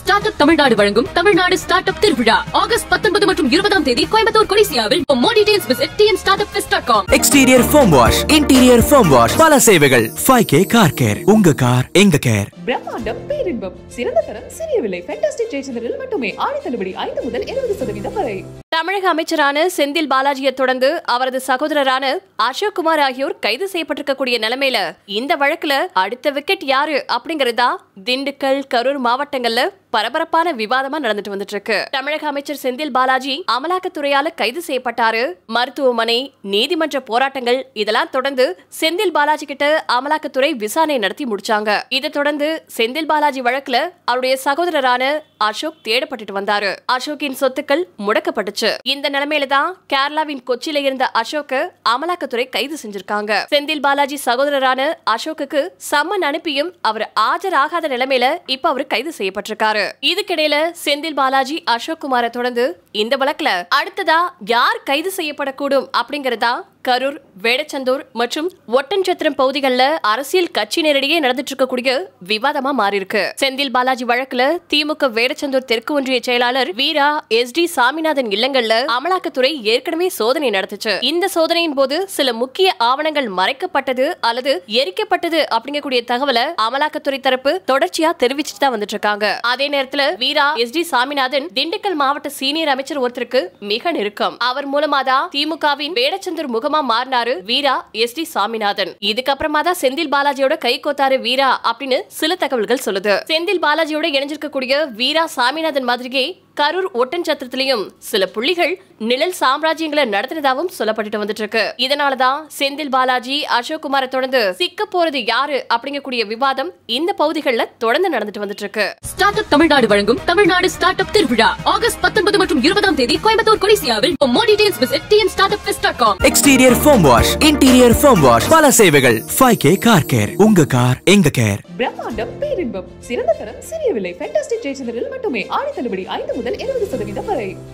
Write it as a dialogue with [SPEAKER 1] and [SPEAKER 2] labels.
[SPEAKER 1] start up Tamil Nadu வழங்கும் Tamil Nadu start up திருவிழா August பத்தொன்பது மற்றும் இருபதாம் தேதி கோயம்புத்தூர் கொடிசியாவில் more details visit TN startup dot com
[SPEAKER 2] exterior foam wash interior foam wash பல சேவைகள் ஃபைவ் கே கார் கேர் உங்க கார் எங்க கேர்
[SPEAKER 3] பிரம்மாண்டம் பேரின்பம் சிறந்த தரம் சிறிய விலை ஃபேண்டாஸ்டிக் ஜெயச்சந்திரில் மட்டுமே ஆடி தள்ளுபடி ஐந்து முதல் இருபது சதவீதம் வரை
[SPEAKER 4] தமிழக அமைச்சரான செந்தில் பாலாஜியை தொடர்ந்து அவரது சகோதரரான அசோக் குமார் ஆகியோர் கைது செய்யப்பட்டிருக்கக்கூடிய நிலைமையில இந்த வழக்குல அடுத்த விக்கெட் யாரு அப்படிங்கறதா திண்டுக்கல் கரூர் மாவட்டங்கள்ல பரபரப்பான விவாதமா நடந்துட்டு வந்துட்டு இருக்கு தமிழக அமைச்சர் செந்தில் பாலாஜி அமலாக்கத்துறையால கைது செய்யப்பட்டாரு மருத்துவமனை நீதிமன்ற போராட்டங்கள் இதெல்லாம் தொடர்ந்து செந்தில் பாலாஜி கிட்ட அமலாக்கத்துறை விசாரணை நடத்தி முடிச்சாங்க இதை தொடர்ந்து செந்தில் பாலாஜி வழக்குல அவருடைய சகோதரரான அசோக் தேடப்பட்டுட்டு வந்தாரு அசோக்கின் சொத்துக்கள் முடக்கப்பட்டுச்சு இந்த நிலைமையில தான் கேரளாவின் கொச்சியில இருந்த அசோக்க அமலாக்கத்துறை கைது செஞ்சிருக்காங்க செந்தில் பாலாஜி சகோதரரான அசோக்குக்கு சம்மன் அனுப்பியும் அவர் ஆஜராகாத நிலைமையில இப்ப அவர் கைது செய்யப்பட்டிருக்காரு இதுக்கிடையில செந்தில் பாலாஜி அசோக் குமாரை தொடர்ந்து இந்த வழக்குல அடுத்ததா யார் கைது செய்யப்படக்கூடும் அப்படிங்கறதா கரூர் வேடச்சந்தூர் மற்றும் ஒட்டன்சத்திரம் பகுதிகளில் அரசியல் கட்சியினரிடையே நடந்துட்டு இருக்கக்கூடிய விவாதமா மாறி இருக்கு செந்தில் பாலாஜி வழக்குல திமுக வேடச்சந்தூர் தெற்கு ஒன்றிய செயலாளர் வீரா எஸ் டி சாமிநாதன் இல்லங்கள்ல அமலாக்கத்துறை ஏற்கனவே சோதனை நடத்துச்சு இந்த சோதனையின் போது சில முக்கிய ஆவணங்கள் மறைக்கப்பட்டது அல்லது எரிக்கப்பட்டது அப்படிங்கக்கூடிய தகவலை அமலாக்கத்துறை தரப்பு தொடர்ச்சியா தெரிவிச்சுட்டு தான் வந்துட்டு இருக்காங்க அதே நேரத்துல வீரா எஸ் டி சாமிநாதன் திண்டுக்கல் மாவட்ட சீனியர் அமைச்சர் ஒருத்தருக்கு மிக நெருக்கம் அவர் மூலமா தான் திமுகவின் வேடச்சந்தூர் முகமா மாறினாரு வீரா எஸ் டி சாமிநாதன் இதுக்கப்புறமா தான் செந்தில் பாலாஜியோட கை கோத்தாரு வீரா அப்படின்னு சில தகவல்கள் சொல்லுது செந்தில் பாலாஜியோட இணைஞ்சிருக்கக்கூடிய வீரா சாமிநாதன் மாதிரியே கரூர் ஒட்டன்சத்திரத்திலையும் சில புள்ளிகள் நிழல் சாம்ராஜ்யங்களை நடத்தினதாகவும் சொல்லப்பட்டுட்டு வந்துட்டு இருக்கு இதனாலதான் செந்தில் பாலாஜி அசோக் குமாரை தொடர்ந்து சிக்க போறது யாரு அப்படிங்கக்கூடிய விவாதம் இந்த பகுதிகளில் தொடர்ந்து நடந்துட்டு வந்துட்டு இருக்கு
[SPEAKER 1] ஸ்டார்ட் அப் தமிழ்நாடு வழங்கும் தமிழ்நாடு ஸ்டார்ட் அப் திருவிழா ஆகஸ்ட் பத்தொன்பது மற்றும் இருபதாம் தேதி கோயம்புத்தூர் கொடிசியாவில் more details visit TN startup dot com
[SPEAKER 2] exterior foam wash interior foam wash பல சேவைகள் ஃபைவ் கே கார் கேர் உங்க கார் எங்க கேர்
[SPEAKER 3] பிரம்மாண்டம் பேரின்பம் சிறந்த தரம் சிறிய விலை ஃபேண்டாஸ்டிக் ஜெயச்சந்திரில் மட்டுமே ஆடி தள்ளுபடி ஐந்து முதல் இருபது சதவீதம் வரை